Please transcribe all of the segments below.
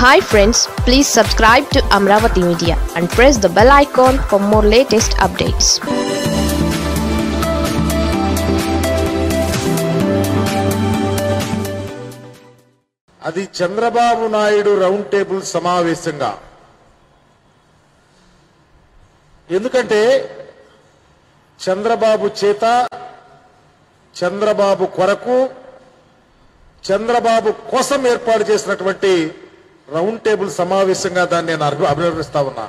hi friends please subscribe to Amaravati media and press the bell icon for more latest updates అది Chandrababu Naidu round table సమావేశంగా ఎందుకంటే చంద్రబాబు చేత చంద్రబాబు కొరకు చంద్రబాబు కోసం ఏర్పాటు చేసినటువంటి రౌండ్ టేబుల్ సమావేశంగా దాన్ని నేను అభి- అభినందిస్తా ఉన్నా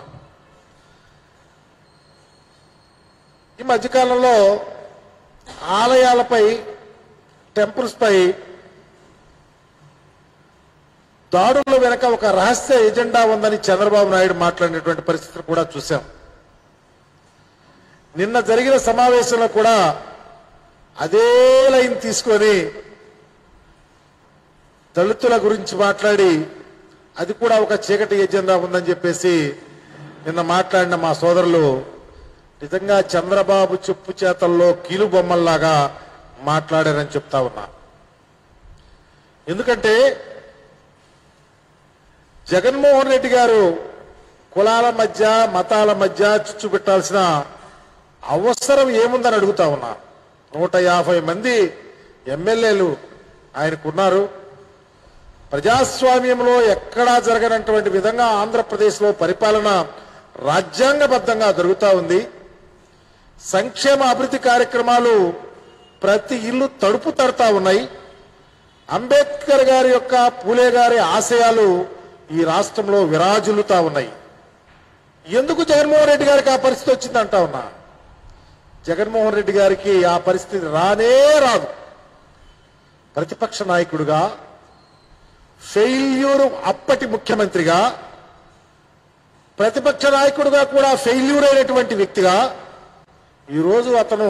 ఈ మధ్యకాలంలో ఆలయాలపై టెంపుల్స్ పై దాడుల వెనక ఒక రహస్య ఎజెండా ఉందని చంద్రబాబు నాయుడు మాట్లాడినటువంటి పరిస్థితులు కూడా చూశాం నిన్న జరిగిన సమావేశంలో కూడా అదే లైన్ తీసుకొని దళితుల గురించి మాట్లాడి అది కూడా ఒక చీకటి ఎజెండా ఉందని చెప్పేసి నిన్న మాట్లాడిన మా సోదరులు నిజంగా చంద్రబాబు చెప్పు చేతల్లో కీలు బొమ్మల్లాగా మాట్లాడారని చెప్తా ఉన్నా ఎందుకంటే జగన్మోహన్ రెడ్డి గారు కులాల మధ్య మతాల మధ్య చిచ్చు పెట్టాల్సిన అవసరం ఏముందని అడుగుతా ఉన్నా నూట యాభై మంది ఎమ్మెల్యేలు ఆయనకున్నారు ప్రజాస్వామ్యంలో ఎక్కడా జరగనటువంటి విధంగా ఆంధ్రప్రదేశ్లో పరిపాలన రాజ్యాంగబద్ధంగా జరుగుతూ ఉంది సంక్షేమ అభివృద్ధి కార్యక్రమాలు ప్రతి ఇల్లు తడుపు తడతా ఉన్నాయి అంబేద్కర్ గారి యొక్క పూలే గారి ఆశయాలు ఈ రాష్ట్రంలో విరాజులుతా ఉన్నాయి ఎందుకు జగన్మోహన్ రెడ్డి గారికి ఆ పరిస్థితి వచ్చిందంటా ఉన్నా జగన్మోహన్ రెడ్డి గారికి ఆ పరిస్థితి రానే రాదు ప్రతిపక్ష నాయకుడుగా ఫెయిల్యూర్ అప్పటి ముఖ్యమంత్రిగా ప్రతిపక్ష నాయకుడుగా కూడా ఫెయిల్యూర్ అయినటువంటి వ్యక్తిగా ఈరోజు అతను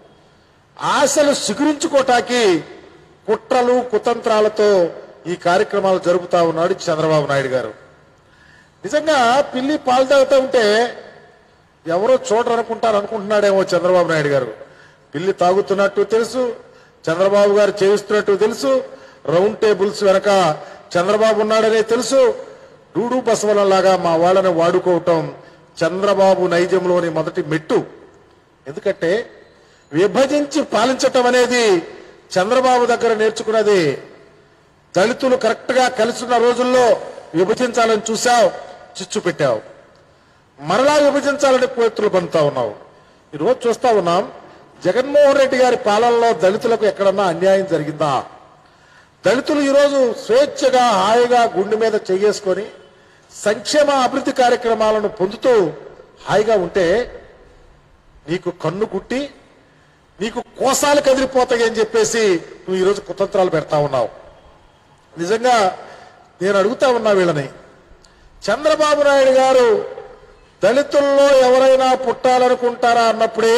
ఆశలు సిగురించుకోటానికి కుట్రలు కుతంత్రాలతో ఈ కార్యక్రమాలు జరుపుతా ఉన్నాడు చంద్రబాబు నాయుడు గారు నిజంగా పిల్లి పాలు తాగుతూ ఉంటే ఎవరో చూడరు అనుకుంటారు అనుకుంటున్నాడేమో చంద్రబాబు నాయుడు గారు పిల్లి తాగుతున్నట్టు తెలుసు చంద్రబాబు గారు చేయిస్తున్నట్టు తెలుసు రౌండ్ టేబుల్స్ వెనక చంద్రబాబు ఉన్నాడనే తెలుసు డూడు బసవలలాగా మా వాళ్ళని వాడుకోవటం చంద్రబాబు నైజంలోని మొదటి మెట్టు ఎందుకంటే విభజించి పాలించటం అనేది చంద్రబాబు దగ్గర నేర్చుకున్నది దళితులు కరెక్ట్ గా కలిసిన రోజుల్లో విభజించాలని చూసావు చిచ్చు పెట్టావు మరలా విభజించాలని కోతులు పండుతా ఉన్నావు ఈరోజు చూస్తా ఉన్నాం జగన్మోహన్ రెడ్డి గారి పాలనలో దళితులకు ఎక్కడన్నా అన్యాయం జరిగిందా దళితులు ఈరోజు స్వేచ్ఛగా హాయిగా గుండె మీద చెయ్యేసుకొని సంక్షేమ అభివృద్ధి కార్యక్రమాలను పొందుతూ హాయిగా ఉంటే నీకు కన్ను కుట్టి నీకు కోసాలు కదిలిపోతాయి అని చెప్పేసి నువ్వు ఈరోజు కుతంత్రాలు పెడతా ఉన్నావు నిజంగా నేను అడుగుతా ఉన్నా వీళ్ళని చంద్రబాబు నాయుడు గారు దళితుల్లో ఎవరైనా పుట్టాలనుకుంటారా అన్నప్పుడే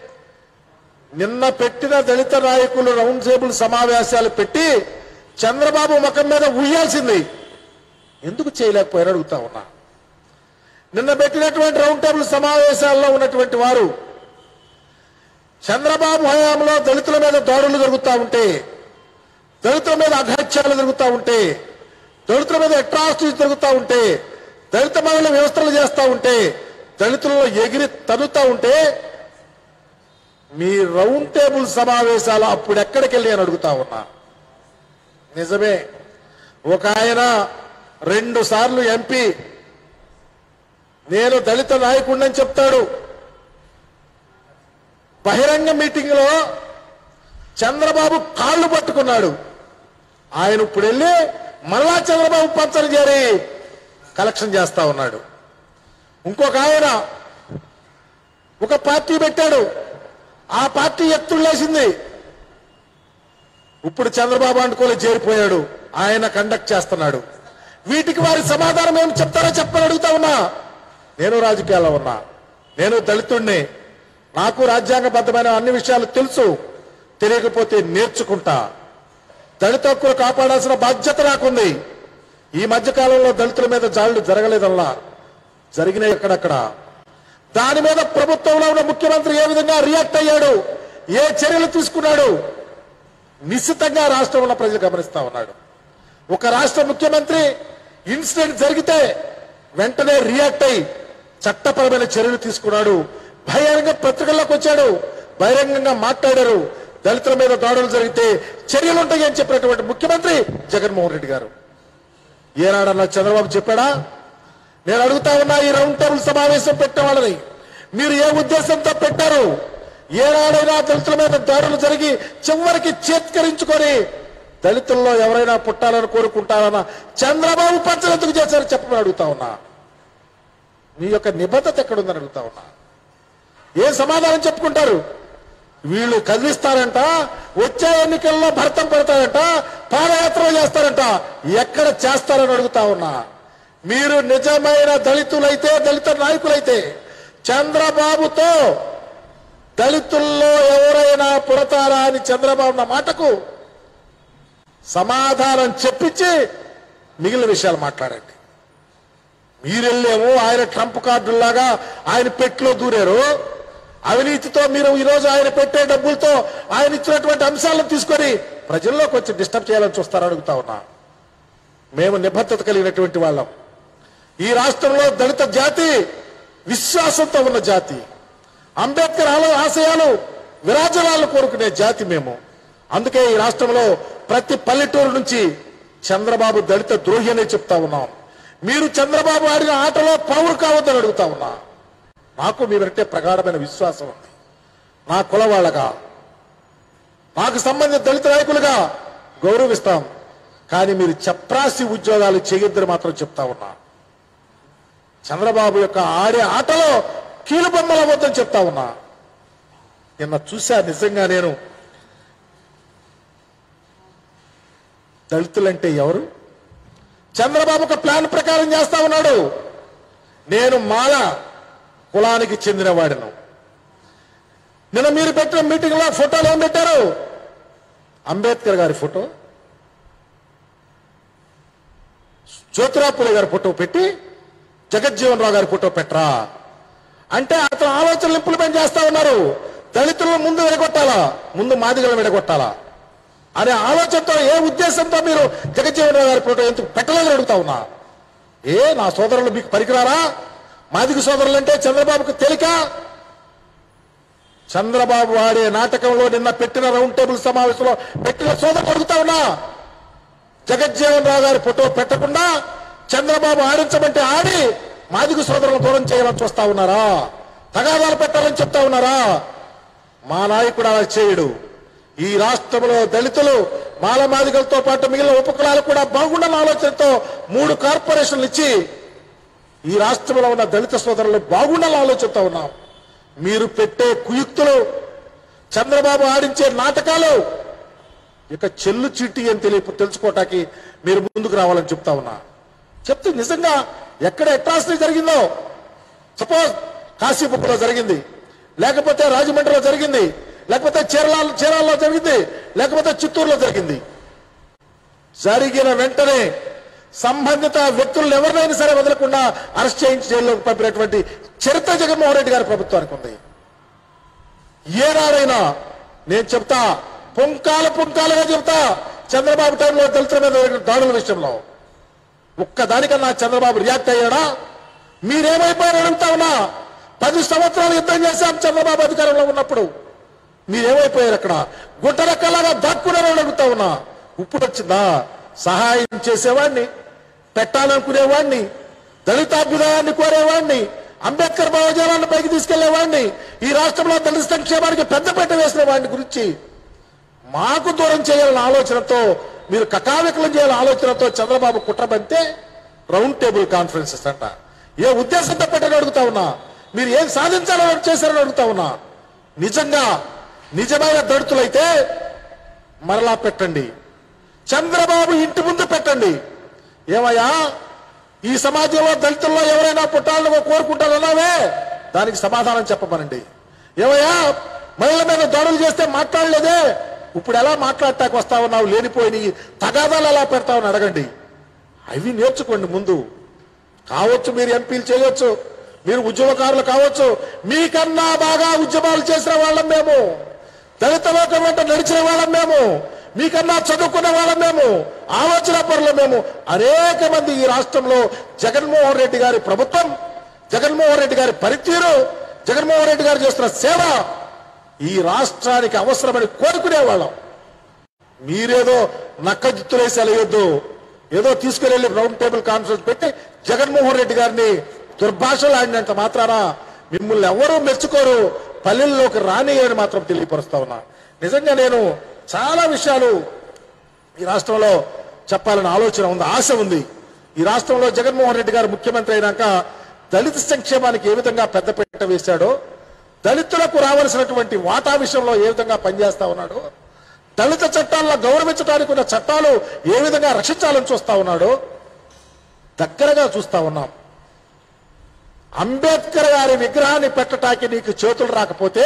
నిన్న పెట్టిన దళిత నాయకులు రౌండ్ టేబుల్ సమావేశాలు పెట్టి చంద్రబాబు ముఖం మీద ఉయ్యాల్సింది ఎందుకు చేయలేకపోయారు అడుగుతా ఉన్నా నిన్న పెట్టినటువంటి రౌండ్ టేబుల్ సమావేశాల్లో ఉన్నటువంటి వారు చంద్రబాబు హయాంలో దళితుల మీద దాడులు జరుగుతూ ఉంటే దళితుల మీద అఘాత్యాలు జరుగుతూ ఉంటే దళితుల మీద అట్రాసిటీస్ జరుగుతూ ఉంటే దళిత మహిళలు వ్యవస్థలు చేస్తూ ఉంటే దళితులలో ఎగిరి తన్నుతా ఉంటే మీ రౌండ్ టేబుల్ సమావేశాలు అప్పుడు ఎక్కడికి వెళ్ళి అని అడుగుతా ఉన్నా నిజమే ఒక ఆయన రెండు సార్లు ఎంపీ నేను దళిత నాయకుడిని చెప్తాడు బహిరంగ మీటింగ్ లో చంద్రబాబు కాళ్ళు పట్టుకున్నాడు ఆయన ఇప్పుడు వెళ్ళి మళ్ళా చంద్రబాబు పంచన చేరి కలెక్షన్ చేస్తా ఉన్నాడు ఇంకొక ఆయన ఒక పార్టీ పెట్టాడు ఆ పార్టీ ఎత్తులేసింది ఇప్పుడు చంద్రబాబు అంటుకోలే చేరిపోయాడు ఆయన కండక్ట్ చేస్తున్నాడు వీటికి వారి సమాధానం ఏమి చెప్తారో చెప్పని అడుగుతా ఉన్నా నేను రాజకీయాల్లో ఉన్నా నేను దళితుణ్ణి నాకు రాజ్యాంగబద్ధమైన అన్ని విషయాలు తెలుసు తెలియకపోతే నేర్చుకుంటా దళిత హక్కులు కాపాడాల్సిన బాధ్యత నాకుంది ఈ మధ్య కాలంలో దళితుల మీద జాళ్లు జరగలేదల్లా జరిగినాయి ఎక్కడక్కడ దాని మీద ప్రభుత్వంలో ఉన్న ముఖ్యమంత్రి ఏ విధంగా రియాక్ట్ అయ్యాడు ఏ చర్యలు తీసుకున్నాడు నిశ్చితంగా రాష్ట్రంలో ప్రజలు గమనిస్తా ఉన్నాడు ఒక రాష్ట్ర ముఖ్యమంత్రి ఇన్సిడెంట్ జరిగితే వెంటనే రియాక్ట్ అయి చట్టపరమైన చర్యలు తీసుకున్నాడు బహిరంగ పత్రికల్లోకి వచ్చాడు బహిరంగంగా మాట్లాడారు దళితుల మీద దాడులు జరిగితే చర్యలు ఉంటాయి అని చెప్పినటువంటి ముఖ్యమంత్రి జగన్మోహన్ రెడ్డి గారు ఏనాడన్నా చంద్రబాబు చెప్పాడా నేను అడుగుతా ఉన్నా ఈ రౌండ్ టేబుల్ సమావేశం పెట్టిన వాళ్ళని మీరు ఏ ఉద్దేశంతో పెట్టారు ఏనాడైనా దళితుల మీద దాడులు జరిగి చివరికి చేత్కరించుకొని దళితుల్లో ఎవరైనా పుట్టాలని కోరుకుంటారన్న చంద్రబాబు పంచలు ఎందుకు చేశారు చెప్పమని అడుగుతా ఉన్నా మీ యొక్క నిబద్ధత ఎక్కడుందని అడుగుతా ఉన్నా ఏ సమాధానం చెప్పుకుంటారు వీళ్ళు కదిలిస్తారంట వచ్చే ఎన్నికల్లో భర్తం పెడతారంట పాదయాత్ర చేస్తారంట ఎక్కడ చేస్తారని అడుగుతా ఉన్నా మీరు నిజమైన దళితులైతే దళిత నాయకులైతే చంద్రబాబుతో దళితుల్లో ఎవరైనా పుడతారా అని చంద్రబాబు నా మాటకు సమాధానం చెప్పించి మిగిలిన విషయాలు మాట్లాడండి మీరెళ్ళేమో ఆయన ట్రంప్ కార్డుల్లాగా ఆయన పెట్టులో దూరారు అవినీతితో మీరు ఈరోజు ఆయన పెట్టే డబ్బులతో ఆయన ఇచ్చినటువంటి అంశాలను తీసుకొని ప్రజల్లోకి వచ్చి డిస్టర్బ్ చేయాలని చూస్తారని అడుగుతా ఉన్నా మేము నిబద్ధత కలిగినటువంటి వాళ్ళం ఈ రాష్ట్రంలో దళిత జాతి విశ్వాసంతో ఉన్న జాతి అంబేద్కర్ ఆలో- ఆశయాలు విరాజనాలు కోరుకునే జాతి మేము అందుకే ఈ రాష్ట్రంలో ప్రతి పల్లెటూరు నుంచి చంద్రబాబు దళిత ద్రోహి అనే చెప్తా ఉన్నాం మీరు చంద్రబాబు ఆడిన ఆటలో పౌరు కావద్దని అడుగుతా ఉన్నా నాకు మీరంటే ప్రగాఢమైన విశ్వాసం ఉంది నా కుల వాళ్ళగా నాకు సంబంధించిన దళిత నాయకులుగా గౌరవిస్తాం కానీ మీరు చప్రాసి ఉద్యోగాలు చేయొద్దని మాత్రం చెప్తా ఉన్నా చంద్రబాబు యొక్క ఆడే ఆటలో కీలుబొమ్మల వద్దని చెప్తా ఉన్నా నిన్న చూశా నిజంగా నేను దళితులంటే ఎవరు చంద్రబాబు ఒక ప్లాన్ ప్రకారం చేస్తా ఉన్నాడు నేను మాల కులానికి చెందిన వాడిను నిన్న మీరు పెట్టిన మీటింగ్ లో ఫోటోలు ఏం పెట్టారు అంబేద్కర్ గారి ఫోటో జ్యోతిరాపుల గారి ఫోటో పెట్టి జగజ్జీవన్ రావు గారి ఫోటో పెట్టరా అంటే అతను ఆలోచనలు ఇంప్లిమెంట్ చేస్తా ఉన్నారు దళితులను ముందు విడగొట్టాలా ముందు మాదిగలను విడగొట్టాలా అనే ఆలోచనతో ఏ ఉద్దేశంతో మీరు జగజ్జీవన్ రావు గారి ఫోటో ఎందుకు పెట్టలేదని అడుగుతా ఉన్నా ఏ నా సోదరులు మీకు పరికరారా మాదిగ సోదరులు అంటే చంద్రబాబుకు తెలిక చంద్రబాబు ఆడే నాటకంలో నిన్న పెట్టిన రౌండ్ టేబుల్ సమావేశంలో పెట్టిన సోదరులు అడుగుతా ఉన్నా జగజ్జీవన్ రావు గారి ఫోటో పెట్టకుండా చంద్రబాబు ఆడించమంటే ఆడి మాదిగ సోదరులను దూరం చేయాలని చూస్తా ఉన్నారా తగాదాలు పెట్టాలని చెప్తా ఉన్నారా మా నాయకుడు అలా చేయడు ఈ రాష్ట్రంలో దళితులు మాల మాదిగలతో పాటు మిగిలిన ఉపకులాలు కూడా బాగుండాలని ఆలోచనతో మూడు కార్పొరేషన్లు ఇచ్చి ఈ రాష్ట్రంలో ఉన్న దళిత సోదరులు బాగుండాలని ఆలోచనతో ఉన్నాం మీరు పెట్టే కుయుక్తులు చంద్రబాబు ఆడించే నాటకాలు ఇక చెల్లు చీటి అని తెలియ తెలుసుకోవటానికి మీరు ముందుకు రావాలని చెప్తా ఉన్నా చెప్తే నిజంగా ఎక్కడ అట్రాసిటీ జరిగిందో సపోజ్ కాశీబుక్లో జరిగింది లేకపోతే రాజమండ్రిలో జరిగింది లేకపోతే చీరల చీరాల్లో జరిగింది లేకపోతే చిత్తూరులో జరిగింది జరిగిన వెంటనే సంబంధిత వ్యక్తులను ఎవరినైనా సరే వదలకుండా అరెస్ట్ చేయించి జైల్లోకి పంపినటువంటి చరిత్ర జగన్మోహన్ రెడ్డి గారి ప్రభుత్వానికి ఉంది ఏనాడైనా నేను చెప్తా పుంకాల పుంకాలుగా చెప్తా చంద్రబాబు టైంలో దళితుల మీద జరిగిన దాడుల విషయంలో ఒక్కదానికన్నా చంద్రబాబు రియాక్ట్ అయ్యాడా మీరేమైపోయారు అడుగుతా ఉన్నా పది సంవత్సరాలు యుద్ధం చేశాం చంద్రబాబు అధికారంలో ఉన్నప్పుడు మీరేమైపోయారు అక్కడ గుట్టరెక్కలాగా దాక్కున్నారని అడుగుతా ఉన్నా ఇప్పుడు వచ్చిందా సహాయం చేసేవాడిని పెట్టాలనుకునేవాడిని దళితాభ్యుదయాన్ని కోరేవాడిని అంబేద్కర్ భావజాలాన్ని పైకి తీసుకెళ్లేవాడిని ఈ రాష్ట్రంలో దళిత సంక్షేమానికి పెద్దపీట వేసిన వాడిని గురించి మాకు దూరం చేయాలన్న ఆలోచనతో మీరు కకావికలం చేయాలన్న ఆలోచనతో చంద్రబాబు కుట్రబంతే రౌండ్ టేబుల్ కాన్ఫరెన్సెస్ అంట ఏ ఉద్దేశంతో పెట్టని అడుగుతా ఉన్నా మీరు ఏం సాధించాలని చేశారని అడుగుతా ఉన్నా నిజంగా నిజమైన దళితులైతే మరలా పెట్టండి చంద్రబాబు ఇంటి ముందు పెట్టండి ఏమయ్యా ఈ సమాజంలో దళితుల్లో ఎవరైనా పుట్టాలని కోరుకుంటారన్నావే దానికి సమాధానం చెప్పమనండి ఏమయ్యా మహిళల మీద దాడులు చేస్తే మాట్లాడలేదే ఇప్పుడు ఎలా మాట్లాడటానికి వస్తా ఉన్నావు లేనిపోయిన ఈ తగాదాలు ఎలా పెడతావని అడగండి అవి నేర్చుకోండి ముందు కావచ్చు మీరు ఎంపీలు చేయొచ్చు మీరు ఉద్యమకారులు కావచ్చు మీకన్నా బాగా ఉద్యమాలు చేసిన వాళ్ళం మేము దళిత లోకం వెంట నడిచిన వాళ్ళం మేము మీకన్నా చదువుకున్న వాళ్ళం మేము ఆలోచన పరులు మేము అనేక మంది ఈ రాష్ట్రంలో జగన్మోహన్ రెడ్డి గారి ప్రభుత్వం జగన్మోహన్ రెడ్డి గారి పనితీరు జగన్మోహన్ రెడ్డి గారు చేస్తున్న సేవ ఈ రాష్ట్రానికి అవసరమని కోరుకునేవాళ్ళం మీరేదో నక్క జిత్తులేసి అలయొద్దు ఏదో తీసుకెళ్లి రౌండ్ టేబుల్ కాన్ఫరెన్స్ పెట్టి జగన్మోహన్ రెడ్డి గారిని దుర్భాషలు ఆడినంత మాత్రాన మిమ్మల్ని ఎవరూ మెచ్చుకోరు పల్లెల్లోకి రాని అని మాత్రం తెలియపరుస్తా ఉన్నా నిజంగా నేను చాలా విషయాలు ఈ రాష్ట్రంలో చెప్పాలని ఆలోచన ఉంది ఆశ ఉంది ఈ రాష్ట్రంలో జగన్మోహన్ రెడ్డి గారు ముఖ్యమంత్రి అయినాక దళిత సంక్షేమానికి ఏ విధంగా పెద్దపీట వేశాడో దళితులకు రావాల్సినటువంటి వాటా విషయంలో ఏ విధంగా పనిచేస్తా ఉన్నాడో దళిత చట్టాలను గౌరవించడానికి ఉన్న చట్టాలు ఏ విధంగా రక్షించాలని చూస్తా ఉన్నాడో దగ్గరగా చూస్తా ఉన్నాం అంబేద్కర్ గారి విగ్రహాన్ని పెట్టడానికి నీకు చేతులు రాకపోతే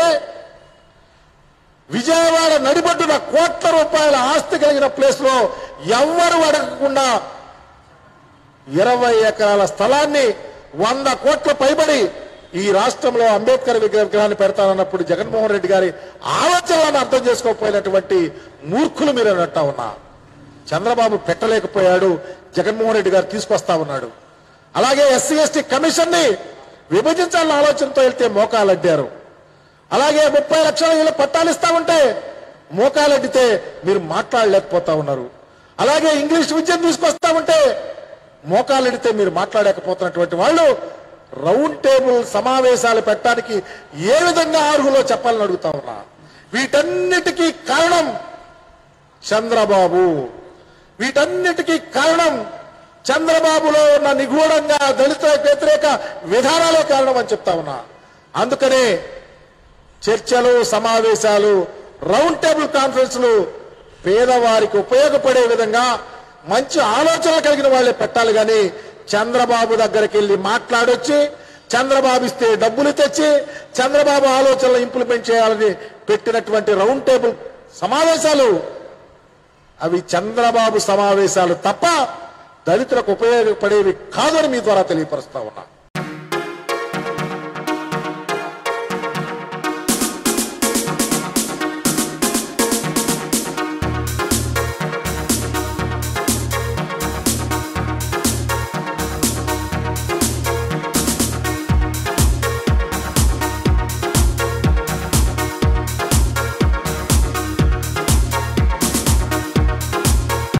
విజయవాడ నడిబడ్డున కోట్ల రూపాయల ఆస్తి కలిగిన ప్లేస్ లో ఎవ్వరు అడగకుండా ఇరవై ఎకరాల స్థలాన్ని వంద కోట్ల పైబడి ఈ రాష్ట్రంలో అంబేద్కర్ విగ్రహ విగ్రహాన్ని పెడతానన్నప్పుడు జగన్మోహన్ రెడ్డి గారి ఆలోచనలను అర్థం చేసుకోకపోయినటువంటి మూర్ఖులు మీరు అన్నట్టు ఉన్నా చంద్రబాబు పెట్టలేకపోయాడు జగన్మోహన్ రెడ్డి గారు తీసుకొస్తా ఉన్నాడు అలాగే ఎస్సీ ఎస్టీ కమిషన్ ని విభజించాలన్న ఆలోచనతో వెళ్తే మోకాలడ్డారు అలాగే ముప్పై లక్షల ఇళ్ళ పట్టాలు ఇస్తా ఉంటే మోకాలడ్డితే మీరు మాట్లాడలేకపోతా ఉన్నారు అలాగే ఇంగ్లీష్ విద్యను తీసుకొస్తా ఉంటే మోకాలెడితే మీరు మాట్లాడలేకపోతున్నటువంటి వాళ్ళు రౌండ్ టేబుల్ సమావేశాలు పెట్టడానికి ఏ విధంగా అర్హులో చెప్పాలని అడుగుతా ఉన్నా వీటన్నిటికీ కారణం చంద్రబాబు వీటన్నిటికీ కారణం చంద్రబాబులో ఉన్న నిగూఢంగా దళిత వ్యతిరేక విధానాలే కారణం అని చెప్తా ఉన్నా అందుకనే చర్చలు సమావేశాలు రౌండ్ టేబుల్ కాన్ఫరెన్స్లు పేదవారికి ఉపయోగపడే విధంగా మంచి ఆలోచనలు కలిగిన వాళ్ళే పెట్టాలి కానీ చంద్రబాబు దగ్గరికి వెళ్ళి మాట్లాడొచ్చి చంద్రబాబు ఇస్తే డబ్బులు తెచ్చి చంద్రబాబు ఆలోచనలు ఇంప్లిమెంట్ చేయాలని పెట్టినటువంటి రౌండ్ టేబుల్ సమావేశాలు అవి చంద్రబాబు సమావేశాలు తప్ప దళితులకు ఉపయోగపడేవి కాదని మీ ద్వారా తెలియపరుస్తా ఉన్నా